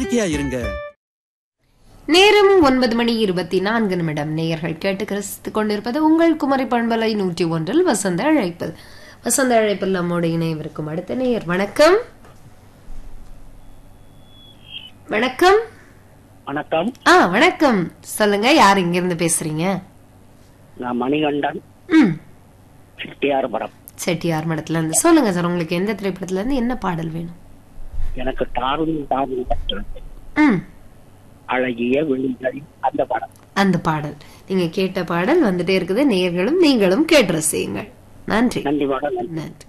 எச்சரிக்கையா இருங்க நேரம் ஒன்பது மணி இருபத்தி நான்கு நிமிடம் நேயர்கள் கேட்டு கிறிஸ்து கொண்டிருப்பது உங்கள் குமரி பண்பலை நூற்றி ஒன்றில் வசந்த அழைப்பு வசந்த அழைப்பில் நம்மோடு இணையவிருக்கும் அடுத்த நேயர் வணக்கம் வணக்கம் வணக்கம் ஆ வணக்கம் சொல்லுங்க யார் இங்க இருந்து பேசுறீங்க நான் மணிகண்டன் ம் செட்டியார் படம் செட்டியார் மடத்துல இருந்து சொல்லுங்க சார் உங்களுக்கு எந்த திரைப்படத்துல இருந்து என்ன பாடல் வேணும் எனக்கு டாரும் டாரும் பட்டு ம் அழகிய விழிகள் அந்த படம் அந்த பாடல் நீங்க கேட்ட பாடல் வந்துட்டே இருக்குது நேயர்களும் நீங்களும் கேட்டு ரசியுங்கள் நன்றி நன்றி மேடம் நன்றி நன்றி